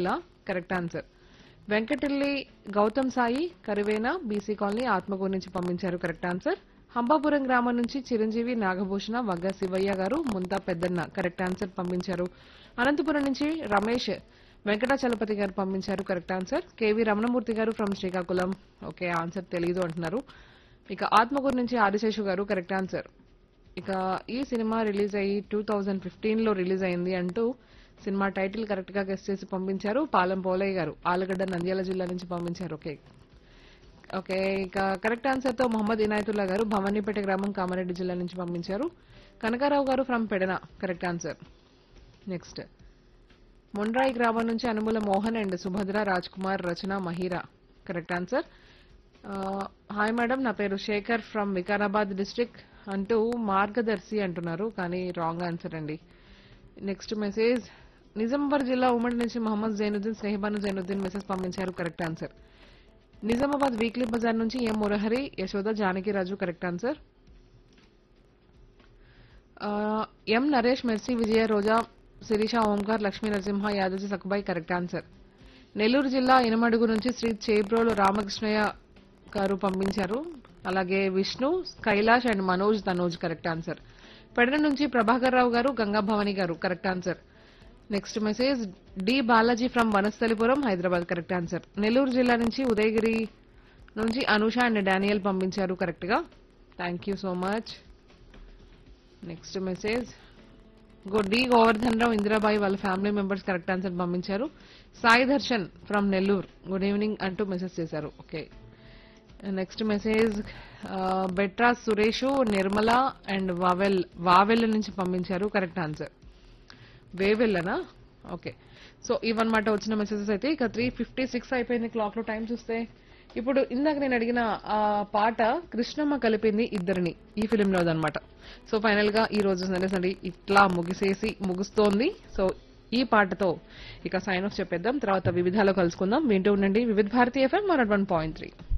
జిల్లా correct answer Venkatalli Gautam Sai Karivena BC colony Atmakur నుంచి పంపించారు కరెక్ట్ ఆన్సర్ హంబాపురం గ్రామం నుంచి చిరంజీవి నాగభూషణ వగ్గ శివయ్య గారు ముంతా పెద్దన్న కరెక్ట్ ఆన్సర్ పంపించారు అనంతపురం నుంచి రమేష్ వెంకటాచలపతి గారు పంపించారు కరెక్ట్ ఆన్సర్ కేవి రమణమూర్తి గారు ఫ్రమ్ శ్రీకాకుళం ఓకే ఆన్సర్ తెలీదు అంటున్నారు ఇక ఆత్మకూరు నుంచి ఆదిశేషు గారు కరెక్ట్ ఆన్సర్ ఇక ఈ సినిమా రిలీజ్ అయ్యి టూ థౌజండ్ ఫిఫ్టీన్ లో రిలీజ్ అయింది అంటూ సినిమా టైటిల్ కరెక్ట్ గా గెస్ట్ చేసి పంపించారు పాలెం పోలయ్య గారు ఆలగడ్డ నంద్యాల జిల్లా నుంచి పంపించారు ఓకే ఓకే ఇక కరెక్ట్ ఆన్సర్ తో మొహమ్మద్ ఇనాయతుల్లా గారు భవానీపేట గ్రామం కామారెడ్డి జిల్లా నుంచి పంపించారు Kanakarao garu from Pedana correct answer next Mondrai గ్రామం నుంచి Anumula Mohan and Subhadra Raj Kumar Rachana Mahira correct answer hi madam నా పేరు శేఖర్ ఫ్రమ్ వికారాబాద్ డిస్ట్రిక్ట్ అంటూ మార్గదర్శి అంటున్నారు కానీ రాంగ్ ఆన్సర్ అండి నెక్స్ట్ మెసేజ్ నిజామాబాద్ జిల్లా ఉమ్మడి నుంచి మహమ్మద్ జైనుద్దీన్ స్నేహబాను జైనుద్దీన్ మెసేజ్ పంపించారు correct answer Nizamabad weekly bazaar నుంచి M Murahari Yashoda Janakiraju correct answer ఆ, M Naresh Mercy Vijaya Roja Sirisha Omkar Lakshmi Narasimha Yadaji Sakubai correct answer Nellore జిల్లా ఇనమడుగు నుంచి శ్రీ చేబ్రోలు రామకృష్ణయ్య గారు పంపించారు అలాగే Vishnu Kailash and Manoj Tanoj correct answer Pedana నుంచి ప్రభాకర్ రావు గారు గంగా భవాని గారు correct answer next message D Balaji from Vanasthalipuram Hyderabad correct answer Nellore జిల్లా నుంచి ఉదయగిరి నుంచి అనూష అండ్ డానియల్ పంపించారు కరెక్ట్ గా thank you so much next message go D Govardhan Rao Indirabai వాళ్ళ ఫ్యామిలీ మెంబర్స్ కరెక్ట్ ఆన్సర్ పంపించారు Sai Darshan from Nellore good evening అంటూ మెసేజ్ చేశారు okay next message Betra Suresh Nirmala and Vavel Vavel నుంచి పంపించారు కరెక్ట్ ఆన్సర్ వేవెల్లనా ఓకే సో ఇవన్నమాట వచ్చిన మెసేజెస్ అయితే ఇక త్రీ ఫిఫ్టీ సిక్స్ అయిపోయింది క్లాక్ లో టైం చూస్తే ఇప్పుడు ఇందాక నేను అడిగిన ఆ పాట కృష్ణమ్మ కలిపింది ఇద్దరిని ఈ ఫిలిం లో అనమాట సో ఫైనల్ గా ఈ రోజు సండే ఇట్లా ముగిసేసి ముగుస్తోంది సో ఈ పాటతో ఇక సైన్ ఆఫ్ చెప్పేద్దాం తర్వాత వివిధాలో కలుసుకుందాం వింటూ ఉండండి Vividh Bharatiya FM one point three